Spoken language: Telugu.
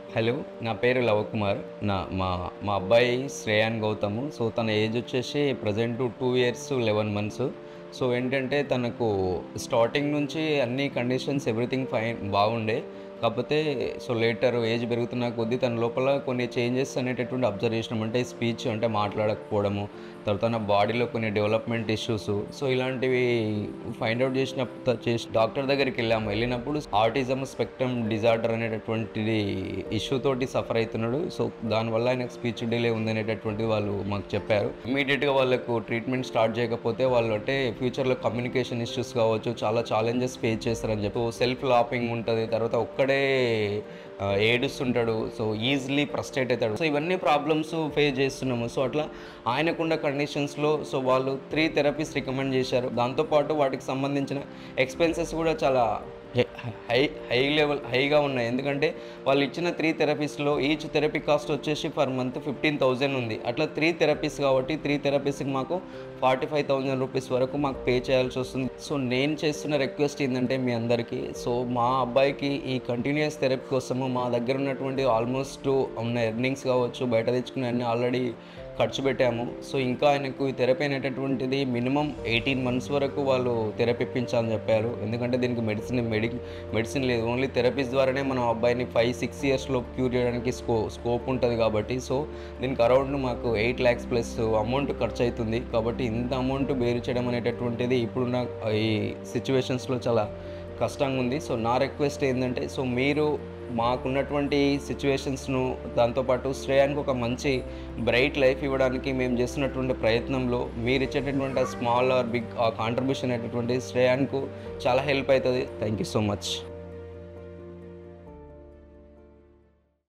హలో నా పేరు లవకుమార్ నా మా మా అబ్బాయి శ్రేయాన్ గౌతమ్ సో తన ఏజ్ వచ్చేసి present two years eleven months so ఏంటంటే తనకు స్టార్టింగ్ నుంచి అన్ని కండిషన్స్ ఎవ్రీథింగ్ ఫైన్ బాగుండే కాకపోతే సో లేటర్ ఏజ్ పెరుగుతున్న కొద్దీ తన లోపల కొన్ని చేంజెస్ అనేటటువంటి అబ్జర్వ్ చేసినాం అంటే స్పీచ్ అంటే మాట్లాడకపోవడము తర్వాత తన బాడీలో కొన్ని డెవలప్మెంట్ ఇష్యూస్ సో ఇలాంటివి ఫైండ్ అవుట్ చేసిన చేసి డాక్టర్ దగ్గరికి వెళ్ళాము వెళ్ళినప్పుడు ఆటిజం స్పెక్ట్రమ్ డిజార్డర్ అనేటటువంటిది ఇష్యూ తోటి సఫర్ అవుతున్నాడు సో దానివల్ల ఆయనకు స్పీచ్ డిలే ఉందనేటటువంటిది వాళ్ళు మాకు చెప్పారు ఇమీడియట్గా వాళ్ళకు ట్రీట్మెంట్ స్టార్ట్ చేయకపోతే వాళ్ళు అంటే ఫ్యూచర్లో కమ్యూనికేషన్ ఇష్యూస్ కావచ్చు చాలా ఛాలెంజెస్ ఫేస్ చేస్తారని చెప్పి సెల్ఫ్ లాపింగ్ ఉంటుంది తర్వాత ఒక్కడే ఆ, ఏడుస్తుంటాడు సో ఈజీలీ ఫ్రస్ట్రేట్ అవుతాడు సో ఇవన్నీ ప్రాబ్లమ్స్ ఫేస్ చేస్తున్నాము సో అట్లా ఆయనకున్న కండిషన్స్లో సో వాళ్ళు త్రీ థెరపీస్ రికమెండ్ చేశారు దాంతోపాటు వాటికి సంబంధించిన ఎక్స్పెన్సెస్ కూడా చాలా హై హై లెవెల్ హైగా ఉన్నాయి ఎందుకంటే వాళ్ళు ఇచ్చిన త్రీ థెరపీస్లో ఈచ్ థెరపీ కాస్ట్ వచ్చేసి పర్ మంత్ ఫిఫ్టీన్ థౌజండ్ ఉంది అట్లా త్రీ థెరపీస్ కాబట్టి త్రీ థెరపీస్కి మాకు ఫార్టీ ఫైవ్ థౌజండ్ రూపీస్ వరకు మాకు పే చేయాల్సి వస్తుంది సో నేను చేస్తున్న రిక్వెస్ట్ ఏంటంటే మీ అందరికీ సో మా అబ్బాయికి ఈ కంటిన్యూస్ థెరపీ కోసము మా దగ్గర ఉన్నటువంటి ఆల్మోస్ట్ ఉన్న ఎర్నింగ్స్ కావచ్చు బయట తెచ్చుకునే అన్ని ఆల్రెడీ ఖర్చు పెట్టాము సో ఇంకా ఆయనకు ఈ థెరపీ అనేటటువంటిది మినిమం ఎయిటీన్ మంత్స్ వరకు వాళ్ళు థెరపీ ఇప్పించాలని చెప్పారు ఎందుకంటే దీనికి మెడిసిన్ మెడి మెడిసిన్ లేదు ఓన్లీ థెరపీస్ ద్వారానే మనం అబ్బాయిని ఫైవ్ సిక్స్ ఇయర్స్లో క్యూర్ చేయడానికి స్కో స్కోప్ ఉంటుంది కాబట్టి సో దీనికి అరౌండ్ మాకు ఎయిట్ ల్యాక్స్ ప్లస్ అమౌంట్ ఖర్చు అవుతుంది కాబట్టి ఇంత అమౌంట్ బేరు చేయడం అనేటటువంటిది ఇప్పుడున్న ఈ సిచ్యువేషన్స్లో చాలా కష్టంగా ఉంది సో నా రిక్వెస్ట్ ఏంటంటే సో మీరు మాకున్నటువంటి సిచ్యువేషన్స్ను దాంతోపాటు శ్రేయానికి ఒక మంచి బ్రైట్ లైఫ్ ఇవ్వడానికి మేము చేస్తున్నటువంటి ప్రయత్నంలో మీరు ఇచ్చేటటువంటి స్మాల్ ఆర్ బిగ్ కాంట్రిబ్యూషన్ అనేటువంటి శ్రేయానికి చాలా హెల్ప్ అవుతుంది థ్యాంక్ యూ సో మచ్